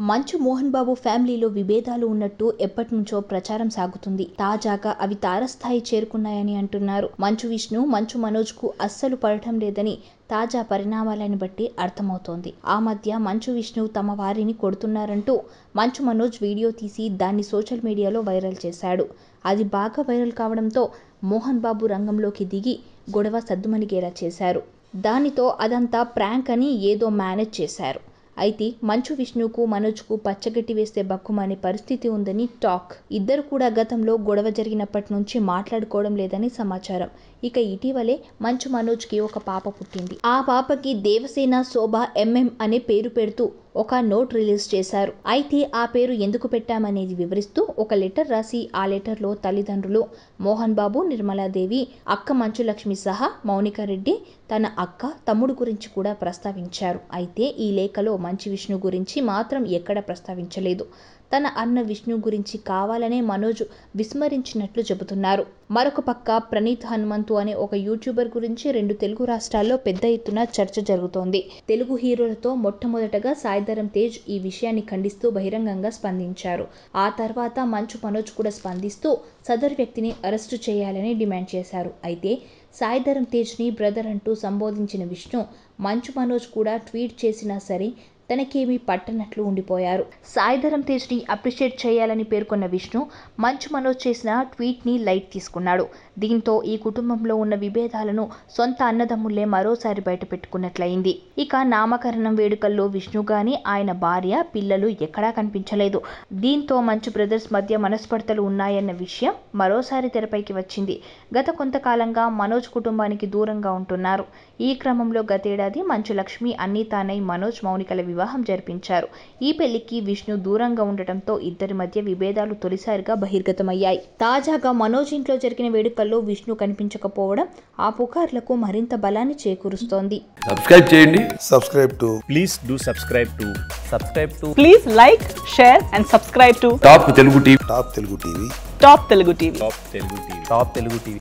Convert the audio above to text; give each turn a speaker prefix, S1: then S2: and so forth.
S1: మంచు మోహన్ బాబు ఫ్యామిలీలో విభేదాలు ఉన్నట్టు ఎప్పటి నుంచో ప్రచారం సాగుతుంది తాజాగా అవి తారస్థాయి చేరుకున్నాయని అంటున్నారు మంచు విష్ణు మంచు మనోజ్ కు అస్సలు పడటం లేదని తాజా పరిణామాలను బట్టి అర్థమవుతోంది ఆ మధ్య మంచు విష్ణు తమ వారిని కొడుతున్నారంటూ మంచు మనోజ్ వీడియో తీసి దాన్ని సోషల్ మీడియాలో వైరల్ చేశాడు అది బాగా వైరల్ కావడంతో మోహన్ బాబు రంగంలోకి దిగి గొడవ సద్దుమణిగేలా చేశారు దానితో అదంతా ప్రాంక్ అని ఏదో మేనేజ్ చేశారు అయితే మంచు విష్ణుకు మనోజ్కు పచ్చగట్టి వేస్తే బక్కుమనే పరిస్థితి ఉందని టాక్ ఇద్దరు కూడా గతంలో గొడవ జరిగినప్పటి నుంచి మాట్లాడుకోవడం లేదని సమాచారం ఇక ఇటీవలే మంచు మనోజ్కి ఒక పాప పుట్టింది ఆ పాపకి దేవసేన శోభ ఎంఎం అనే పేరు పెడుతూ ఒక నోట్ రిలీజ్ చేశారు అయితే ఆ పేరు ఎందుకు పెట్టామనేది వివరిస్తూ ఒక లెటర్ రాసి ఆ లెటర్లో తల్లిదండ్రులు మోహన్ బాబు నిర్మలాదేవి అక్క మంచులక్ష్మి సహా మౌనిక రెడ్డి తన అక్క తమ్ముడు గురించి కూడా ప్రస్తావించారు అయితే ఈ లేఖలో మంచి విష్ణు గురించి మాత్రం ఎక్కడ ప్రస్తావించలేదు తన అన్న విష్ణు గురించి కావాలనే మనోజ్ విస్మరించినట్లు చెబుతున్నారు మరొక పక్క ప్రణీత్ హనుమంతు అనే ఒక యూట్యూబర్ గురించి రెండు తెలుగు రాష్ట్రాల్లో పెద్ద ఎత్తున చర్చ జరుగుతోంది తెలుగు హీరోలతో మొట్టమొదటగా సాయిధరం తేజ్ ఈ విషయాన్ని ఖండిస్తూ బహిరంగంగా స్పందించారు ఆ తర్వాత మంచు మనోజ్ కూడా స్పందిస్తూ సదరు వ్యక్తిని అరెస్టు చేయాలని డిమాండ్ చేశారు అయితే సాయిధరం తేజ్ని బ్రదర్ అంటూ సంబోధించిన విష్ణు మంచు మనోజ్ కూడా ట్వీట్ చేసినా సరే తనకేమీ పట్టనట్లు ఉండిపోయారు సాయిధరం తేజ్ని అప్రిషియేట్ చేయాలని పేర్కొన్న విష్ణు మంచు మనోజ్ చేసిన ట్వీట్ని లైట్ తీసుకున్నాడు దీంతో ఈ కుటుంబంలో ఉన్న విభేదాలను సొంత అన్నదమ్ములే మరోసారి బయటపెట్టుకున్నట్లయింది ఇక నామకరణం వేడుకల్లో విష్ణు గాని ఆయన భార్య పిల్లలు ఎక్కడా కనిపించలేదు దీంతో మంచు బ్రదర్స్ మధ్య మనస్పర్ధలు ఉన్నాయన్న విషయం మరోసారి తెరపైకి వచ్చింది గత కొంతకాలంగా మనోజ్ కుటుంబానికి దూరంగా ఉంటున్నారు ఈ క్రమంలో గతేడాది మంచు లక్ష్మి అన్నీ తానై మనోజ్ మౌనికల వివాహం జరిపించారు ఈ పెళ్లికి విష్ణు దూరంగా ఉండటంతో ఇద్దరి మధ్య విభేదాలు తొలిసారిగా బహిర్గతమయ్యాయి తాజాగా మనోజ్ ఇంట్లో జరిగిన వేడుకల్లో విష్ణు కనిపించకపోవడం ఆ పుకార్లకు మరింత బలాన్ని చేకూరుస్తోంది
S2: సబ్స్క్రైబ్ చేయండి
S3: subscribe to
S4: please do subscribe to subscribe to
S5: Please like, share, and subscribe to
S2: Top Telugu TV
S3: Top Telugu TV.
S5: Top Telugu TV.
S4: top telugu tv top telugu tv